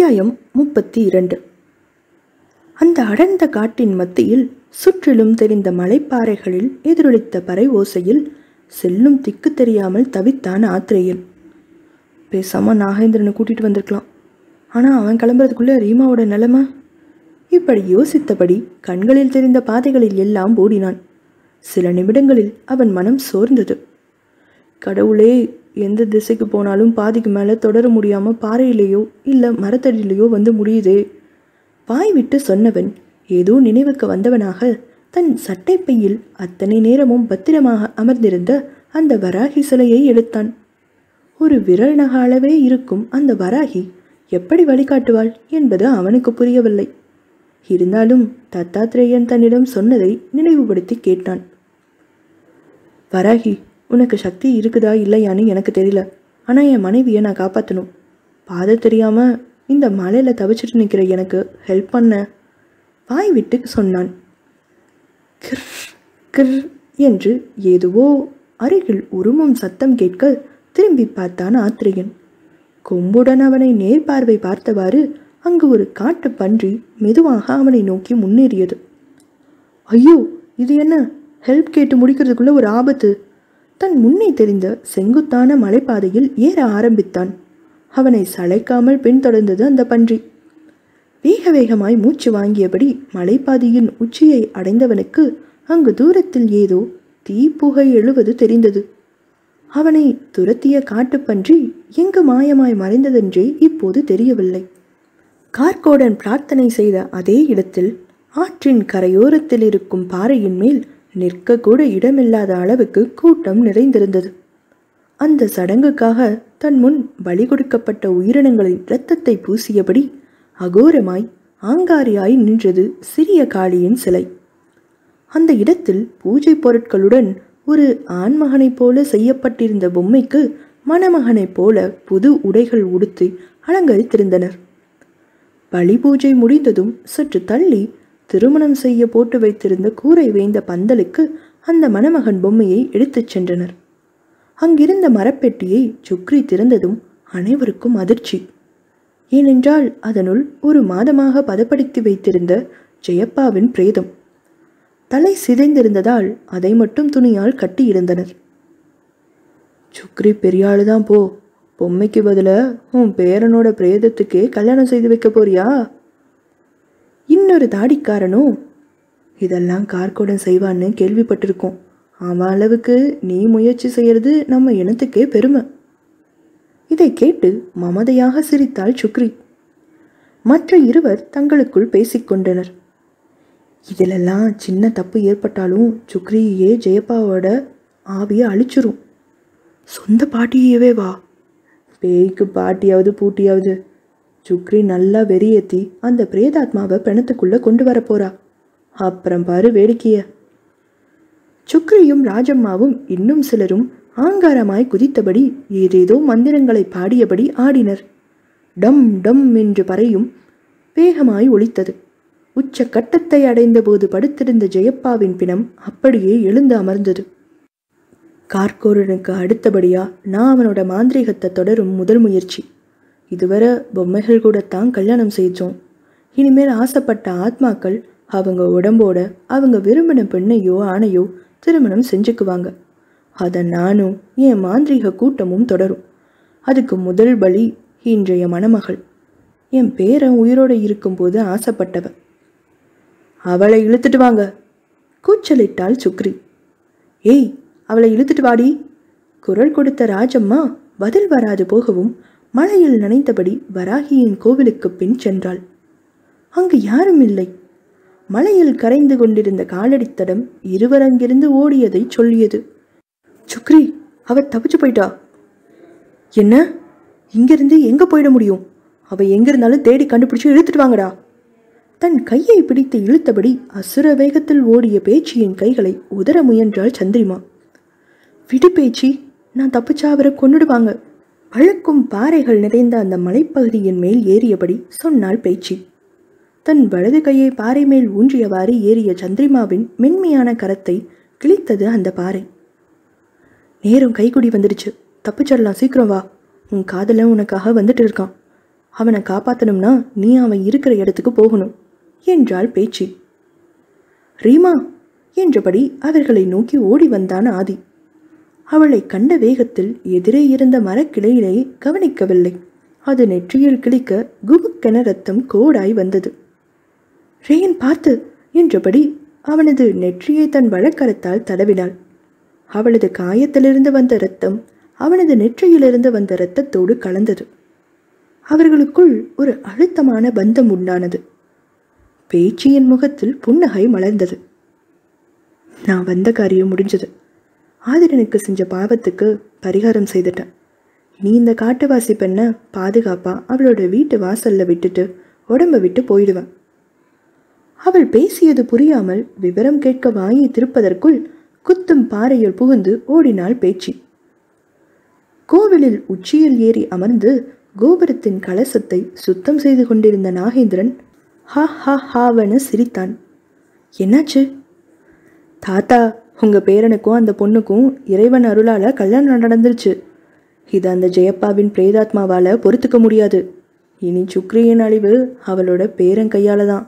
அத்தியாயம் முப்பத்தி இரண்டு அந்த அடர்ந்த காட்டின் மத்தியில் சுற்றிலும் தெரிந்த மலைப்பாறைகளில் எதிரொலித்த பறை ஓசையில் செல்லும் திக்கு தெரியாமல் தவித்தான் ஆத்ரேயன் பேசாம நாகேந்திரனை கூட்டிட்டு வந்திருக்கலாம் ஆனா அவன் கிளம்புறதுக்குள்ள ரீமாவோட நிலைமை இப்படி யோசித்தபடி கண்களில் தெரிந்த பாதைகளில் எல்லாம் ஓடினான் சில நிமிடங்களில் அவன் மனம் சோர்ந்தது கடவுளே எந்த திசைக்கு போனாலும் பாதிக்கு மேலே தொடர முடியாம பாறையிலேயோ இல்லை மரத்தடியிலேயோ வந்து முடியுதே வாய் விட்டு சொன்னவன் ஏதோ நினைவுக்கு வந்தவனாக தன் சட்டைப்பையில் அத்தனை நேரமும் பத்திரமாக அமர்ந்திருந்த அந்த வராகி சிலையை எடுத்தான் ஒரு விரல் நக அளவே இருக்கும் அந்த வராகி எப்படி வழிகாட்டுவாள் என்பது அவனுக்கு புரியவில்லை இருந்தாலும் தத்தாத்திரேயன் தன்னிடம் சொன்னதை நினைவுபடுத்தி கேட்டான் வராகி உனக்கு சக்தி இருக்குதா இல்லையான்னு எனக்கு தெரியல ஆனால் என் மனைவியை நான் காப்பாற்றணும் பாதை தெரியாமல் இந்த மலையில் தவிச்சிட்டு நிற்கிற எனக்கு ஹெல்ப் பண்ண வாய் விட்டு சொன்னான் கிர் கிர் என்று ஏதுவோ அருகில் உருமும் சத்தம் கேட்க திரும்பி பார்த்தான் ஆத்திரியன் கொம்புடன் அவனை நேர்பார்வை பார்த்தவாறு அங்கு ஒரு காட்டு பன்றி மெதுவாக அவனை நோக்கி முன்னேறியது ஐயோ இது என்ன ஹெல்ப் கேட்டு முடிக்கிறதுக்குள்ள ஒரு ஆபத்து தன் முன்னே தெரிந்த செங்குத்தான மலைப்பாதையில் ஏற ஆரம்பித்தான் அவனை சளைக்காமல் பின்தொடர்ந்தது அந்த பன்றி வேக வேகமாய் மூச்சு வாங்கியபடி மலைப்பாதையின் உச்சியை அடைந்தவனுக்கு அங்கு தூரத்தில் ஏதோ தீப்புகை எழுவது தெரிந்தது அவனை துரத்திய காட்டுப்பன்றி எங்கு மாயமாய் மறைந்ததென்றே இப்போது தெரியவில்லை கார்கோடன் பிரார்த்தனை செய்த அதே இடத்தில் ஆற்றின் கரையோரத்தில் இருக்கும் பாறையின் மேல் நிற்கக்கூட இடமில்லாத அளவுக்கு கூட்டம் நிறைந்திருந்தது அந்த சடங்குக்காக தன் முன் பலி கொடுக்கப்பட்ட உயிரினங்களின் இரத்தத்தை பூசியபடி அகோரமாய் ஆங்காரியாய் நின்றது சிறிய காளியின் சிலை அந்த இடத்தில் பூஜை பொருட்களுடன் ஒரு ஆண்மகனைப் போல செய்யப்பட்டிருந்த பொம்மைக்கு மணமகனைப் போல புது உடைகள் உடுத்தி அலங்கரித்திருந்தனர் பலி பூஜை முடிந்ததும் சற்று தள்ளி திருமணம் செய்ய போட்டு வைத்திருந்த கூரை வேய்ந்த பந்தலுக்கு அந்த மணமகன் பொம்மையை எடுத்துச் சென்றனர் அங்கிருந்த மரப்பெட்டியை சுக்ரி திறந்ததும் அனைவருக்கும் அதிர்ச்சி ஏனென்றால் அதனுள் ஒரு மாதமாக பதப்படுத்தி வைத்திருந்த ஜெயப்பாவின் பிரேதம் தலை சிதைந்திருந்ததால் அதை மட்டும் துணியால் கட்டியிருந்தனர் சுக்ரி பெரியாளு தான் போ பொம்மைக்கு பதிலா உன் பேரனோட பிரேதத்துக்கே கல்யாணம் செய்து வைக்க போறியா இன்னொரு தாடிக்காரனோ இதெல்லாம் கார்கோடன் செய்வான்னு கேள்விப்பட்டிருக்கோம் அவன் அளவுக்கு நீ முயற்சி செய்யறது நம்ம இனத்துக்கே பெருமை இதை கேட்டு மமதையாக சிரித்தாள் சுக்ரி மற்ற இருவர் தங்களுக்குள் பேசிக்கொண்டனர் இதிலெல்லாம் சின்ன தப்பு ஏற்பட்டாலும் சுக்ரியே ஜெயப்பாவோட ஆவியை அழிச்சிரும் சொந்த பாட்டியவே வா பேய்க்கு பாட்டியாவது பூட்டியாவது சுக்ரி நல்லா வெறியேத்தி அந்த பிரேதாத்மாவை பிணத்துக்குள்ள கொண்டு வர போறா அப்புறம் பாரு வேடிக்கைய சுக்ரியும் ராஜம்மாவும் இன்னும் சிலரும் ஆங்காரமாய் குதித்தபடி ஏதேதோ மந்திரங்களை பாடியபடி ஆடினர் டம் டம் என்று பறையும் வேகமாய் ஒலித்தது உச்ச கட்டத்தை அடைந்தபோது படுத்திருந்த ஜெயப்பாவின் பிணம் அப்படியே எழுந்து அமர்ந்தது கார்கோரனுக்கு அடுத்தபடியா நான் அவனோட மாந்திரீகத்தை தொடரும் முதல் முயற்சி இதுவரை பொம்மைகள் கூடத்தான் கல்யாணம் செஞ்சோம் இனிமேல் ஆசைப்பட்ட ஆத்மாக்கள் அவங்க உடம்போட அவங்க விரும்பின பெண்ணையோ ஆணையோ திருமணம் செஞ்சுக்குவாங்க அதை நானும் என் மாந்திரீக கூட்டமும் தொடரும் அதுக்கு முதல் பலி இன்றைய மணமகள் என் பேரன் உயிரோடு இருக்கும்போது ஆசைப்பட்டவ அவளை இழுத்துட்டு வாங்க கூச்சலிட்டாள் சுக்ரி ஏய் அவளை இழுத்துட்டு வாடி குரல் கொடுத்த ராஜம்மா பதில் வராது போகவும் மழையில் நனைந்தபடி வராகியின் கோவிலுக்கு பின் சென்றாள் அங்கு யாரும் இல்லை மலையில் கரைந்து கொண்டிருந்த காலடித்தடம் இருவர் அங்கிருந்து ஓடியதை சொல்லியது சுக்ரி அவ தப்பிச்சு போயிட்டா என்ன இங்கிருந்து எங்க போயிட முடியும் அவ எங்க இருந்தாலும் தேடி கண்டுபிடிச்சு இழுத்துட்டு வாங்கடா தன் கையை பிடித்து இழுத்தபடி அசுர வேகத்தில் ஓடிய பேச்சியின் கைகளை உதற முயன்றாள் சந்திரிமா விடு பேச்சி நான் தப்பிச்சா அவரை கொன்னுடுவாங்க அழுக்கும் பாறைகள் நிறைந்த அந்த மலைப்பகுதியின் மேல் ஏறியபடி சொன்னாள் பேச்சி தன் வலது கையை பாறை மேல் ஊன்றியவாறு ஏறிய சந்திரிமாவின் மென்மையான கரத்தை கிழித்தது அந்த பாறை நேரம் கைக்குடி வந்துடுச்சு தப்பிச்சிடலாம் சீக்கிரம் வா உன் காதலன் உனக்காக வந்துட்டு இருக்கான் அவனை காப்பாற்றணும்னா நீ அவன் இருக்கிற இடத்துக்கு போகணும் என்றாள் பேச்சு ரீமா என்றபடி அவர்களை நோக்கி ஓடி வந்தான் ஆதி அவளை கண்ட வேகத்தில் எதிரே இருந்த மரக்கிளையிலே கவனிக்கவில்லை அது நெற்றியில் கிழிக்க குபுக்கென ரத்தம் கோடாய் வந்தது ரேயன் பார்த்து என்றபடி அவனது நெற்றியை தன் வழக்கரத்தால் தடவினாள் அவளது காயத்திலிருந்து வந்த இரத்தம் அவனது நெற்றியிலிருந்து வந்த இரத்தத்தோடு கலந்தது அவர்களுக்குள் ஒரு அழுத்தமான பந்தம் உண்டானது பேச்சியின் முகத்தில் புன்னகை மலர்ந்தது நான் வந்த காரியம் முடிஞ்சது ஆதிரனுக்கு செஞ்ச பாவத்துக்கு பரிகாரம் செய்துட்டேன் நீ இந்த காட்டுவாசி பெண்ணை பாதுகாப்பா அவளோட வீட்டு வாசல்ல விட்டுட்டு உடம்ப விட்டு போயிடுவேன் அவள் பேசியது புரியாமல் விவரம் கேட்க வாயை திருப்பதற்குள் குத்தும் பாறையில் புகுந்து ஓடினாள் பேச்சு கோவிலில் உச்சியில் ஏறி அமர்ந்து கோபுரத்தின் கலசத்தை சுத்தம் செய்து கொண்டிருந்த நாகேந்திரன் ஹா ஹா ஹாவென சிரித்தான் என்னாச்சு தாத்தா உங்க பேரனுக்கும் அந்த பொண்ணுக்கும் இறைவன் அருளால கல்யாணம் நடந்துருச்சு இது அந்த ஜெயப்பாவின் பிரேதாத்மாவால பொறுத்துக்க முடியாது இனி சுக்ரியின் அழிவு அவளோட பேரன் கையால தான்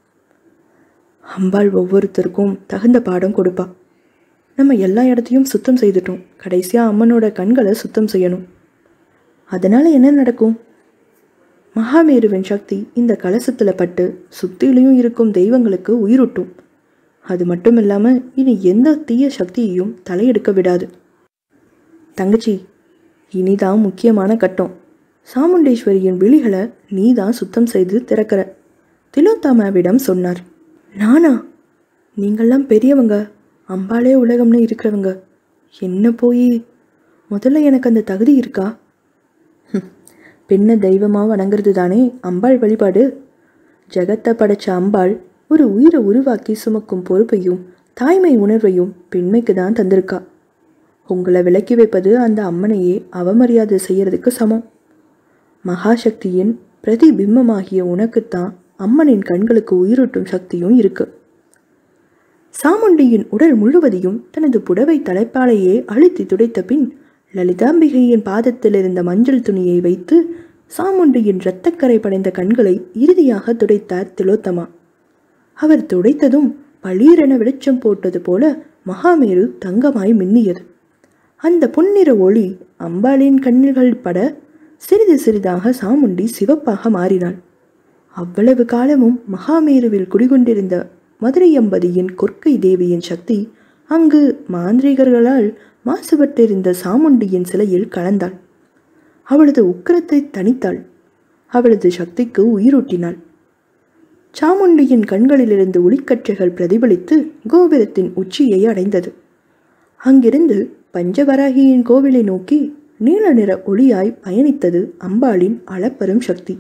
அம்பாள் ஒவ்வொருத்தருக்கும் தகுந்த பாடம் கொடுப்பா நம்ம எல்லா இடத்தையும் சுத்தம் செய்துட்டோம் கடைசியாக அம்மனோட கண்களை சுத்தம் செய்யணும் அதனால என்ன நடக்கும் மகாமேருவின் சக்தி இந்த கலசத்தில் பட்டு சுத்திலையும் இருக்கும் தெய்வங்களுக்கு உயிரூட்டும் அது மட்டும் இல்லாமல் இனி எந்த தீய சக்தியையும் தலையெடுக்க விடாது தங்கச்சி இனிதான் முக்கியமான கட்டம் சாமுண்டேஸ்வரியின் விழிகளை நீ தான் சுத்தம் செய்து திறக்கிற திலோத்தாமாவிடம் சொன்னார் நானா நீங்கள்லாம் பெரியவங்க அம்பாளே உலகம்னு இருக்கிறவங்க என்ன போய் முதல்ல எனக்கு அந்த தகுதி இருக்கா ஹம், பெண்ணை தெய்வமாக வணங்குறது தானே அம்பாள் வழிபாடு ஜெகத்தை படைச்ச அம்பாள் ஒரு உயிரை உருவாக்கி சுமக்கும் பொறுப்பையும் தாய்மை உணர்வையும் பெண்மைக்கு தான் தந்திருக்கா உங்களை விலக்கி வைப்பது அந்த அம்மனையே அவமரியாதை செய்யறதுக்கு சமம் மகாசக்தியின் பிரதிபிம்பமாகிய உனக்குத்தான் அம்மனின் கண்களுக்கு உயிரூட்டும் சக்தியும் இருக்கு சாமுண்டியின் உடல் முழுவதையும் தனது புடவை தலைப்பாலையே அழுத்தி துடைத்த பின் லலிதாம்பிகையின் பாதத்தில் இருந்த மஞ்சள் துணியை வைத்து சாமுண்டியின் இரத்தக்கரை படைந்த கண்களை இறுதியாக துடைத்தார் திலோத்தமா அவர் துடைத்ததும் பளீரென வெளிச்சம் போட்டது போல மகாமேரு தங்கமாய் மின்னியது அந்த பொன்னிற ஒளி அம்பாளின் கண்ணில்கள் பட சிறிது சிறிதாக சாமுண்டி சிவப்பாக மாறினாள் அவ்வளவு காலமும் மகாமேருவில் குடிகொண்டிருந்த மதுரையம்பதியின் கொற்கை தேவியின் சக்தி அங்கு மாந்திரிகர்களால் மாசுபட்டிருந்த சாமுண்டியின் சிலையில் கலந்தாள் அவளது உக்கிரத்தை தணித்தாள் அவளது சக்திக்கு உயிரூட்டினாள் சாமுண்டியின் கண்களிலிருந்து ஒளிக்கற்றைகள் பிரதிபலித்து கோபுரத்தின் உச்சியை அடைந்தது அங்கிருந்து பஞ்சவராகியின் கோவிலை நோக்கி நீல நிற ஒளியாய் பயணித்தது அம்பாளின் அளப்பெரும் சக்தி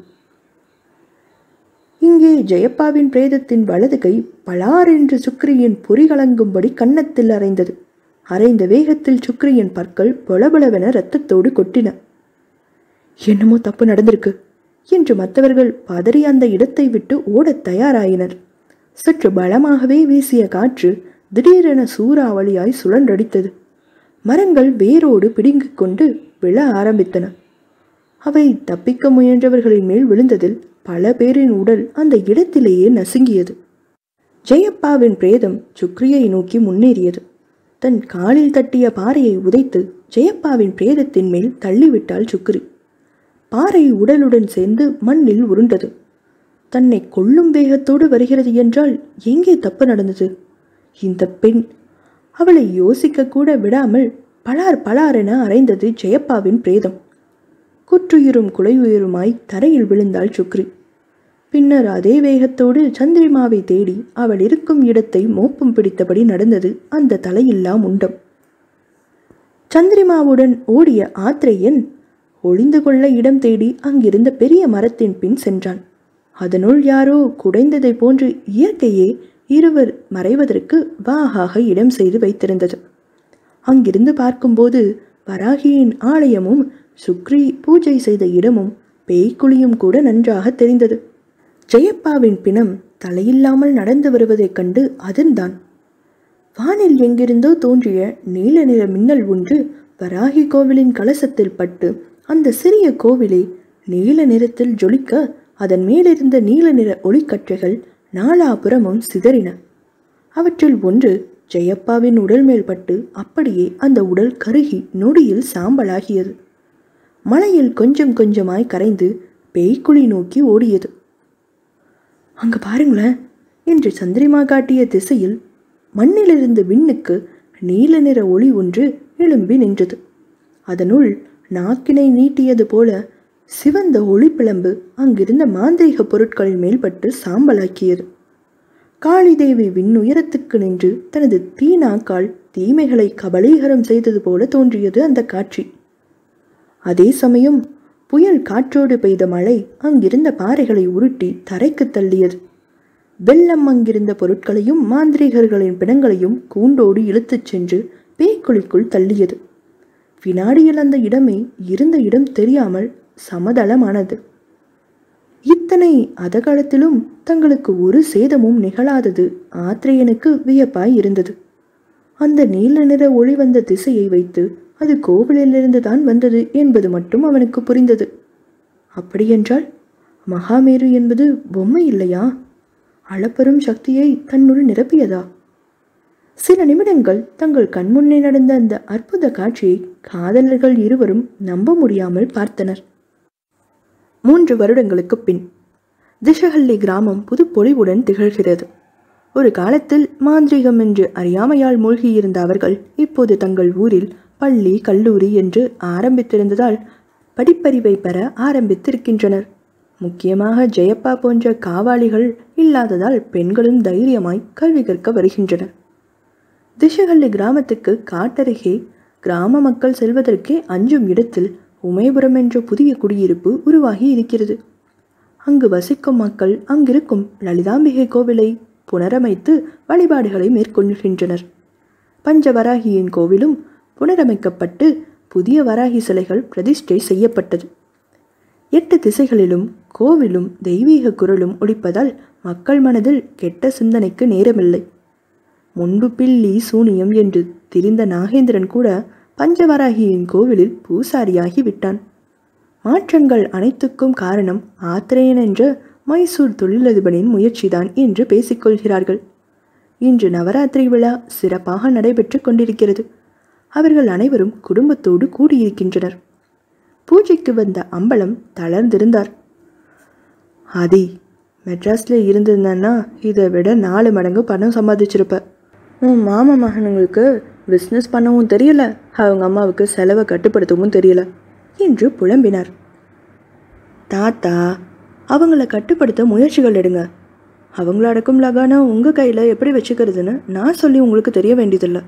இங்கே ஜெயப்பாவின் பிரேதத்தின் வலது கை பலாரென்று சுக்ரியின் பொறி கலங்கும்படி கன்னத்தில் அரைந்தது அரைந்த வேகத்தில் சுக்ரியின் பற்கள் பொலபொலவென இரத்தத்தோடு கொட்டின என்னமோ தப்பு நடந்திருக்கு என்று மற்றவர்கள் பதறி அந்த இடத்தை விட்டு ஓடத் தயாராயினர் சற்று பலமாகவே வீசிய காற்று திடீரென சூறாவளியாய் சுழன்றடித்தது மரங்கள் வேரோடு பிடுங்கிக் கொண்டு விழ ஆரம்பித்தன அவை தப்பிக்க முயன்றவர்களின் மேல் விழுந்ததில் பல பேரின் உடல் அந்த இடத்திலேயே நசுங்கியது ஜெயப்பாவின் பிரேதம் சுக்ரியை நோக்கி முன்னேறியது தன் காலில் தட்டிய பாறையை உதைத்து ஜெயப்பாவின் பிரேதத்தின் மேல் தள்ளிவிட்டாள் சுக்ரி பாறை உடலுடன் சேர்ந்து மண்ணில் உருண்டது தன்னை கொல்லும் வேகத்தோடு வருகிறது என்றால் எங்கே தப்பு நடந்தது இந்த பெண் அவளை யோசிக்க கூட விடாமல் பலார் பலாரென அரைந்தது ஜெயப்பாவின் பிரேதம் குற்றுயிரும் குலையுயிருமாய் தரையில் விழுந்தாள் சுக்ரி பின்னர் அதே வேகத்தோடு சந்திரிமாவை தேடி அவள் இருக்கும் இடத்தை மோப்பம் பிடித்தபடி நடந்தது அந்த தலையில்லா முண்டம் சந்திரிமாவுடன் ஓடிய ஆத்ரேயன் ஒளிந்து கொள்ள இடம் தேடி அங்கிருந்த பெரிய மரத்தின் பின் சென்றான் அதனுள் யாரோ குடைந்ததை போன்று இயற்கையே இருவர் மறைவதற்கு வாகாக இடம் செய்து வைத்திருந்தது அங்கிருந்து பார்க்கும்போது வராகியின் ஆலயமும் சுக்ரி பூஜை செய்த இடமும் பேய்க்குழியும் கூட நன்றாக தெரிந்தது ஜெயப்பாவின் பிணம் தலையில்லாமல் நடந்து வருவதைக் கண்டு அதிர்ந்தான் வானில் எங்கிருந்தோ தோன்றிய நீல நிற மின்னல் ஒன்று வராகி கோவிலின் கலசத்தில் பட்டு அந்த சிறிய கோவிலை நீல நிறத்தில் ஜொலிக்க அதன் மேலிருந்த நீல நிற ஒளிக்கற்றைகள் நாலாபுறமும் சிதறின அவற்றில் ஒன்று ஜெயப்பாவின் உடல் மேல் பட்டு அப்படியே அந்த உடல் கருகி நொடியில் சாம்பலாகியது மலையில் கொஞ்சம் கொஞ்சமாய் கரைந்து பேய்க்குழி நோக்கி ஓடியது அங்க பாருங்களேன் என்று சந்திரிமா காட்டிய திசையில் மண்ணிலிருந்து விண்ணுக்கு நீல நிற ஒளி ஒன்று எழும்பி நின்றது அதனுள் நாக்கினை நீட்டியது போல சிவந்த ஒளிப்பிளம்பு அங்கிருந்த மாந்திரீக பொருட்களின் மேல்பட்டு சாம்பலாக்கியது காளிதேவி விண்ணுயரத்துக்கு நின்று தனது தீநாக்கால் தீமைகளை கபலீகரம் செய்தது போல தோன்றியது அந்த காட்சி அதே சமயம் புயல் காற்றோடு பெய்த மழை அங்கிருந்த பாறைகளை உருட்டி தரைக்கு தள்ளியது வெள்ளம் அங்கிருந்த பொருட்களையும் மாந்திரிகர்களின் பிணங்களையும் கூண்டோடு இழுத்துச் சென்று பேய்க்குழிக்குள் தள்ளியது வினாடியில் அந்த இடமே இருந்த இடம் தெரியாமல் சமதளமானது இத்தனை அதகாலத்திலும் தங்களுக்கு ஒரு சேதமும் நிகழாதது ஆத்ரேயனுக்கு வியப்பாய் இருந்தது அந்த நீல நிற ஒளி வந்த திசையை வைத்து அது கோவிலிலிருந்து தான் வந்தது என்பது மட்டும் அவனுக்கு புரிந்தது அப்படியென்றால் மகாமேரு என்பது பொம்மை இல்லையா அளப்பெரும் சக்தியை தன்னுள் நிரப்பியதா சில நிமிடங்கள் தங்கள் கண்முன்னே நடந்த அந்த அற்புத காட்சியை காதலர்கள் இருவரும் நம்ப முடியாமல் பார்த்தனர் மூன்று வருடங்களுக்குப் பின் திஷஹல்லி கிராமம் புது பொலிவுடன் திகழ்கிறது ஒரு காலத்தில் மாந்திரீகம் என்று அறியாமையால் மூழ்கியிருந்த அவர்கள் இப்போது தங்கள் ஊரில் பள்ளி கல்லூரி என்று ஆரம்பித்திருந்ததால் படிப்பறிவை பெற ஆரம்பித்திருக்கின்றனர் முக்கியமாக ஜெயப்பா போன்ற காவாளிகள் இல்லாததால் பெண்களும் தைரியமாய் கல்வி கற்க வருகின்றனர் திஷஹல்லி கிராமத்துக்கு காட்டருகே கிராம மக்கள் செல்வதற்கே அஞ்சும் இடத்தில் உமைபுரம் என்ற புதிய குடியிருப்பு உருவாகி இருக்கிறது அங்கு வசிக்கும் மக்கள் அங்கிருக்கும் லலிதாம்பிகை கோவிலை புனரமைத்து வழிபாடுகளை மேற்கொள்கின்றனர் பஞ்சவராகியின் கோவிலும் புனரமைக்கப்பட்டு புதிய வராகி சிலைகள் பிரதிஷ்டை செய்யப்பட்டது எட்டு திசைகளிலும் கோவிலும் தெய்வீக குரலும் ஒலிப்பதால் மக்கள் மனதில் கெட்ட சிந்தனைக்கு நேரமில்லை முன்பு பில்லி சூனியம் என்று திரிந்த நாகேந்திரன் கூட பஞ்சவராகியின் கோவிலில் பூசாரியாகி விட்டான் மாற்றங்கள் அனைத்துக்கும் காரணம் ஆத்திரேயன் என்ற மைசூர் தொழிலதிபரின் முயற்சிதான் என்று பேசிக்கொள்கிறார்கள் இன்று நவராத்திரி விழா சிறப்பாக நடைபெற்று கொண்டிருக்கிறது அவர்கள் அனைவரும் குடும்பத்தோடு கூடியிருக்கின்றனர் பூஜைக்கு வந்த அம்பலம் தளர்ந்திருந்தார் ஆதி மெட்ராஸில் இருந்திருந்தேன்னா இதை விட நாலு மடங்கு பணம் சம்பாதிச்சிருப்ப உன் மாமா மகனுங்களுக்கு பிஸ்னஸ் பண்ணவும் தெரியல அவங்க அம்மாவுக்கு செலவை கட்டுப்படுத்தவும் தெரியல என்று புலம்பினார் தாத்தா அவங்கள கட்டுப்படுத்த முயற்சிகள் எடுங்க அவங்கள அடக்கும் லகானா உங்கள் கையில் எப்படி வச்சுக்கிறதுன்னு நான் சொல்லி உங்களுக்கு தெரிய வேண்டியதில்லை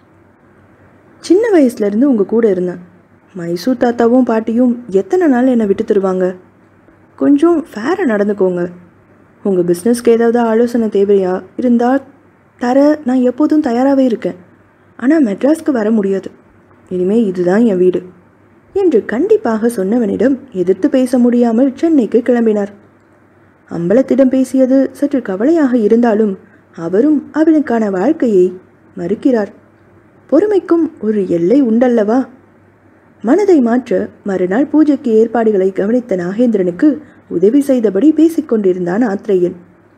சின்ன வயசுலேருந்து உங்கள் கூட இருந்தேன் மைசூர் தாத்தாவும் பாட்டியும் எத்தனை நாள் என்னை விட்டு தருவாங்க கொஞ்சம் ஃபேராக நடந்துக்கோங்க உங்கள் பிஸ்னஸ்க்கு ஏதாவது ஆலோசனை தேவையா இருந்தால் தர நான் எப்போதும் தயாராகவே இருக்கேன் ஆனால் மெட்ராஸ்க்கு வர முடியாது இனிமே இதுதான் என் வீடு என்று கண்டிப்பாக சொன்னவனிடம் எதிர்த்து பேச முடியாமல் சென்னைக்கு கிளம்பினார் அம்பலத்திடம் பேசியது சற்று கவலையாக இருந்தாலும் அவரும் அவனுக்கான வாழ்க்கையை மறுக்கிறார் பொறுமைக்கும் ஒரு எல்லை உண்டல்லவா மனதை மாற்ற மறுநாள் பூஜைக்கு ஏற்பாடுகளை கவனித்த நாகேந்திரனுக்கு உதவி செய்தபடி பேசிக்கொண்டிருந்தான் ஆத்ரேயன்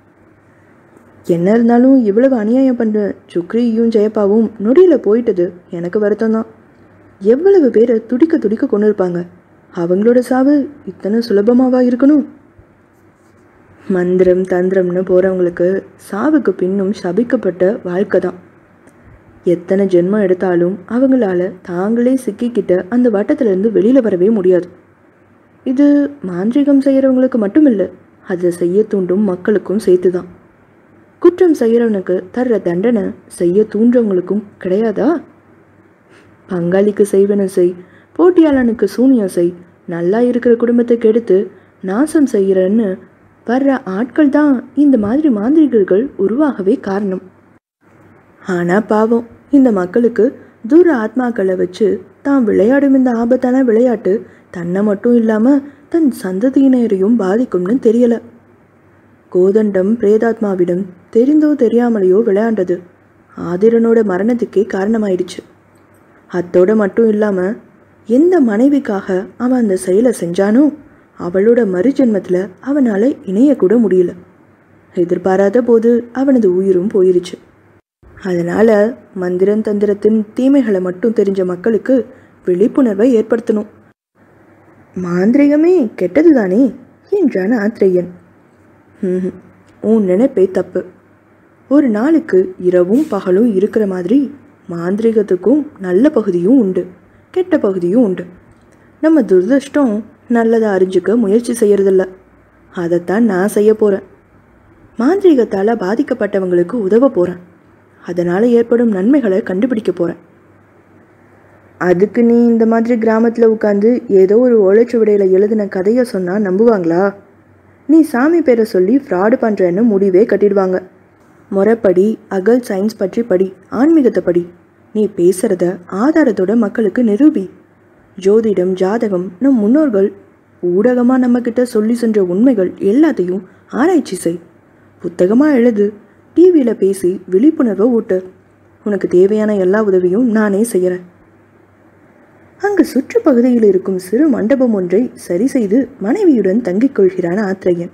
என்ன இருந்தாலும் இவ்வளவு அநியாயம் பண்ணுற சுக்ரியும் ஜெயப்பாவும் நொடியில் போயிட்டது எனக்கு வருத்தம் தான் எவ்வளவு பேரை துடிக்க துடிக்க கொண்டு இருப்பாங்க அவங்களோட சாவு இத்தனை சுலபமாவா இருக்கணும் மந்திரம் தந்திரம்னு போகிறவங்களுக்கு சாவுக்கு பின்னும் சபிக்கப்பட்ட வாழ்க்கை தான் எத்தனை ஜென்மம் எடுத்தாலும் அவங்களால தாங்களே சிக்கிக்கிட்ட அந்த வட்டத்திலேருந்து வெளியில் வரவே முடியாது இது மாந்திரிகம் செய்கிறவங்களுக்கு மட்டும் இல்லை அதை செய்ய தூண்டும் மக்களுக்கும் சேர்த்து தான் குற்றம் செய்கிறவனுக்கு தர்ற தண்டனை செய்ய தூண்டுறவங்களுக்கும் கிடையாதா பங்காளிக்கு செய்வன செய் போட்டியாளனுக்கு சூனியம் செய் நல்லா இருக்கிற குடும்பத்தை கெடுத்து நாசம் செய்கிறன்னு வர்ற ஆட்கள் தான் இந்த மாதிரி மாந்திரிகர்கள் உருவாகவே காரணம் ஆனால் பாவம் இந்த மக்களுக்கு தூர ஆத்மாக்களை வச்சு தான் விளையாடும் இந்த ஆபத்தான விளையாட்டு தன்னை மட்டும் இல்லாமல் தன் சந்ததியினரையும் பாதிக்கும்னு தெரியல கோதண்டம் பிரேதாத்மாவிடம் தெரிந்தோ தெரியாமலையோ விளையாண்டது ஆதிரனோட மரணத்துக்கே காரணமாயிடுச்சு அத்தோட மட்டும் இல்லாமல் எந்த மனைவிக்காக அவன் அந்த செயலை செஞ்சானோ அவளோட மறுஜென்மத்தில் அவனால் இணையக்கூட முடியல எதிர்பாராத போது அவனது உயிரும் போயிருச்சு அதனால் மந்திரன் தந்திரத்தின் தீமைகளை மட்டும் தெரிஞ்ச மக்களுக்கு விழிப்புணர்வை ஏற்படுத்தணும் மாந்திரிகமே கெட்டது தானே என்றான் ஆத்ரேயன் "ம்ஹும். உன் நினைப்பே தப்பு ஒரு நாளுக்கு இரவும் பகலும் இருக்கிற மாதிரி மாந்திரிகத்துக்கும் நல்ல பகுதியும் உண்டு கெட்ட பகுதியும் உண்டு நம்ம துரதிர்ஷ்டம் நல்லதை அறிஞ்சுக்க முயற்சி செய்யறதில்ல அதைத்தான் நான் செய்ய போகிறேன் மாந்திரிகத்தால் பாதிக்கப்பட்டவங்களுக்கு உதவ போகிறேன் அதனால் ஏற்படும் நன்மைகளை கண்டுபிடிக்க போகிறேன் அதுக்கு நீ இந்த மாதிரி கிராமத்தில் உட்காந்து ஏதோ ஒரு ஓலைச்சுவடையில் எழுதின கதையை சொன்னால் நம்புவாங்களா நீ சாமி பேரை சொல்லி ஃப்ராடு பண்ணுறேன்னு முடிவே கட்டிடுவாங்க முறைப்படி அகல் சயின்ஸ் பற்றி படி ஆன்மீகத்தை படி நீ பேசுகிறத ஆதாரத்தோட மக்களுக்கு நிரூபி ஜோதிடம் ஜாதகம் நம் முன்னோர்கள் ஊடகமாக நம்மக்கிட்ட சொல்லி சென்ற உண்மைகள் எல்லாத்தையும் ஆராய்ச்சி செய் புத்தகமாக எழுது டிவியில் பேசி விழிப்புணர்வை ஊட்டு உனக்கு தேவையான எல்லா உதவியும் நானே செய்கிறேன் அங்கு சுற்றுப்பகுதியில் இருக்கும் சிறு மண்டபம் ஒன்றை சரி செய்து மனைவியுடன் தங்கிக் கொள்கிறான் ஆத்ரேயன்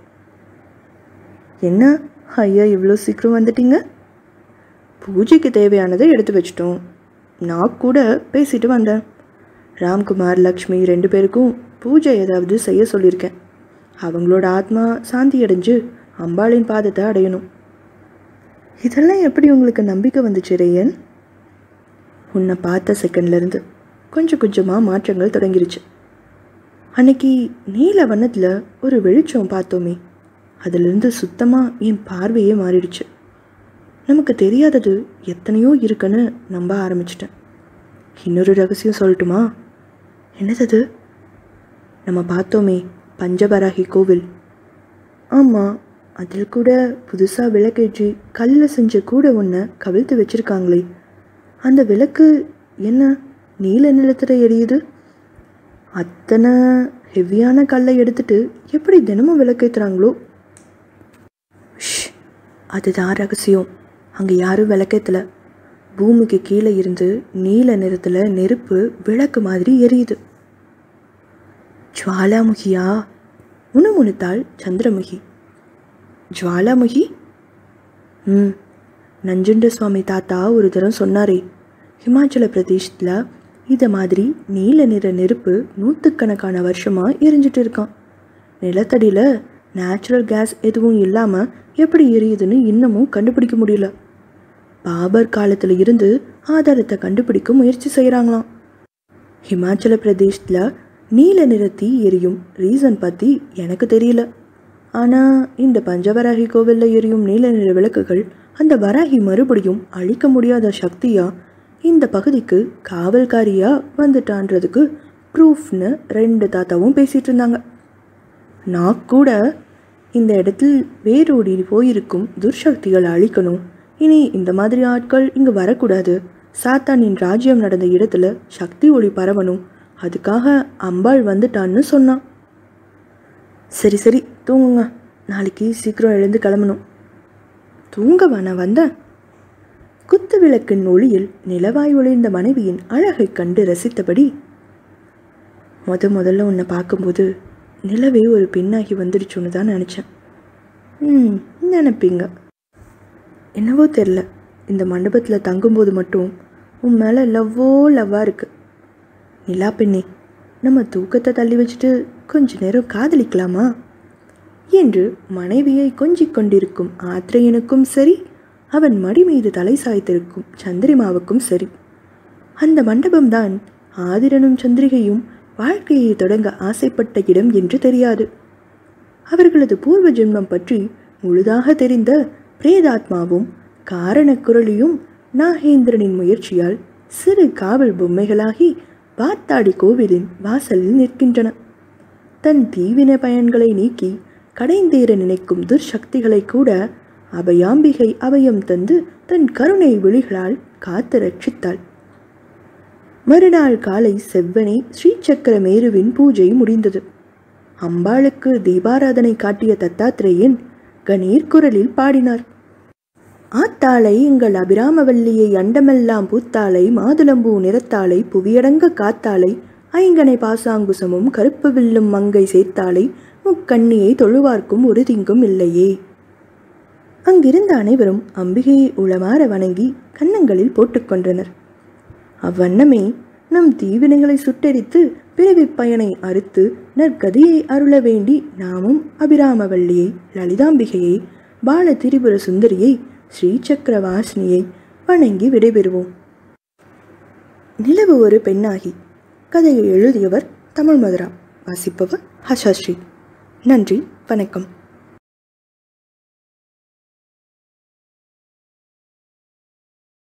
என்ன ஐயா இவ்வளோ சீக்கிரம் வந்துட்டீங்க பூஜைக்கு தேவையானதை எடுத்து வச்சிட்டோம் நான் கூட பேசிட்டு வந்தேன் ராம்குமார் லக்ஷ்மி ரெண்டு பேருக்கும் பூஜை ஏதாவது செய்ய சொல்லியிருக்கேன் அவங்களோட ஆத்மா சாந்தி அடைஞ்சு அம்பாளின் பாதத்தை அடையணும் இதெல்லாம் எப்படி உங்களுக்கு நம்பிக்கை வந்துச்சு ரேயன் உன்னை பார்த்த செகண்ட்லேருந்து கொஞ்சம் கொஞ்சமாக மாற்றங்கள் தொடங்கிருச்சு அன்னைக்கு நீல வண்ணத்தில் ஒரு வெளிச்சம் பார்த்தோமே அதிலிருந்து சுத்தமாக என் பார்வையே மாறிடுச்சு நமக்கு தெரியாதது எத்தனையோ இருக்குன்னு நம்ப ஆரம்பிச்சிட்டேன் இன்னொரு ரகசியம் சொல்லட்டுமா என்னது அது நம்ம பார்த்தோமே பஞ்சபராகி கோவில் ஆமாம் அதில் கூட புதுசாக விளக்கேற்றி கல்லில் செஞ்ச கூட ஒன்றை கவிழ்த்து வச்சிருக்காங்களே அந்த விளக்கு என்ன நீல நிலத்தில் எரியுது அத்தனை ஹெவியான கல்லை எடுத்துட்டு எப்படி தினமும் விளக்கேற்றுறாங்களோ ஷ் அதுதான் ரகசியம் அங்கே யாரும் விளக்கேற்றல பூமிக்கு கீழே இருந்து நீல நிறத்தில் நெருப்பு விளக்கு மாதிரி எரியுது ஜுவாலாமுகியா முணுமுணுத்தாள் சந்திரமுகி ஜுவாலாமுகி ம் நஞ்சுண்ட சுவாமி தாத்தா ஒரு தரம் சொன்னாரே ஹிமாச்சல பிரதேசத்தில் இதை மாதிரி நீல நிற நெருப்பு நூற்றுக்கணக்கான வருஷமாக எரிஞ்சிட்டு இருக்கான் நிலத்தடியில் நேச்சுரல் கேஸ் எதுவும் இல்லாமல் எப்படி எரியுதுன்னு இன்னமும் கண்டுபிடிக்க முடியல பாபர் காலத்தில் இருந்து ஆதாரத்தை கண்டுபிடிக்க முயற்சி செய்கிறாங்களாம் ஹிமாச்சல பிரதேசத்தில் நீல நிற தீ எரியும் ரீசன் பற்றி எனக்கு தெரியல ஆனால் இந்த பஞ்சவராகி கோவிலில் எரியும் நீல நிற விளக்குகள் அந்த வராகி மறுபடியும் அழிக்க முடியாத சக்தியா இந்த பகுதிக்கு காவல்காரியா வந்துட்டான்றதுக்கு ப்ரூஃப்னு ரெண்டு தாத்தாவும் பேசிகிட்டு இருந்தாங்க நான் கூட இந்த இடத்தில் வேரோடி போயிருக்கும் துர்சக்திகளை அழிக்கணும் இனி இந்த மாதிரி ஆட்கள் இங்கே வரக்கூடாது சாத்தானின் ராஜ்யம் நடந்த இடத்துல சக்தி ஒளி பரவணும் அதுக்காக அம்பாள் வந்துட்டான்னு சொன்னான் சரி சரி தூங்குங்க நாளைக்கு சீக்கிரம் எழுந்து கிளம்பணும் தூங்கவா நான் வந்தேன் குத்து விளக்கின் ஒளியில் நிலவாய் ஒளிர்ந்த மனைவியின் அழகைக் கண்டு ரசித்தபடி முத முதல்ல உன்னை பார்க்கும்போது நிலவே ஒரு பெண்ணாகி வந்துடுச்சுன்னு தான் நினச்சேன் ம் நினைப்பீங்க என்னவோ தெரில இந்த மண்டபத்தில் தங்கும்போது மட்டும் உன் மேலே லவ்வோ லவ்வாக இருக்கு நிலா பெண்ணே நம்ம தூக்கத்தை தள்ளி வச்சுட்டு கொஞ்ச நேரம் காதலிக்கலாமா என்று மனைவியை கொஞ்சிக் கொண்டிருக்கும் ஆத்ரேயனுக்கும் சரி அவன் மடி மீது தலை சாய்த்திருக்கும் சந்திரிமாவுக்கும் சரி அந்த மண்டபம்தான் ஆதிரனும் சந்திரிகையும் வாழ்க்கையை தொடங்க ஆசைப்பட்ட இடம் என்று தெரியாது அவர்களது பூர்வ ஜென்மம் பற்றி முழுதாக தெரிந்த பிரேதாத்மாவும் காரணக்குரலியும் நாகேந்திரனின் முயற்சியால் சிறு காவல் பொம்மைகளாகி வாத்தாடி கோவிலின் வாசலில் நிற்கின்றன தன் தீவின பயன்களை நீக்கி கடைந்தேற நினைக்கும் துர்சக்திகளை கூட அபயாம்பிகை அபயம் தந்து தன் கருணை விழிகளால் காத்து ரட்சித்தாள் மறுநாள் காலை செவ்வனே ஸ்ரீசக்கர மேருவின் பூஜை முடிந்தது அம்பாளுக்கு தீபாராதனை காட்டிய தத்தாத்திரேயன் கணீர் குரலில் பாடினார் ஆத்தாளை எங்கள் அபிராமவல்லியை அண்டமெல்லாம் பூத்தாளை மாதுளம்பூ நிறத்தாளை புவியடங்க காத்தாளை ஐங்கனை பாசாங்குசமும் கருப்பு வில்லும் மங்கை சேர்த்தாலை முக்கண்ணியை தொழுவார்க்கும் ஒரு திங்கும் இல்லையே அங்கிருந்த அனைவரும் அம்பிகையை உளமாற வணங்கி கன்னங்களில் போட்டுக்கொண்டனர் அவ்வண்ணமே நம் தீவினைகளை சுட்டெரித்து பிறவிப் பயனை அறுத்து நற்கதியை அருள வேண்டி நாமும் அபிராமவல்லியை லலிதாம்பிகையை பால திரிபுர சுந்தரியை ஸ்ரீசக்கரவாசினியை வணங்கி விடைபெறுவோம் நிலவு ஒரு பெண்ணாகி கதையை எழுதியவர் தமிழ் மதுரா வாசிப்பவர் ஹஷாஸ்ரீ நன்றி வணக்கம்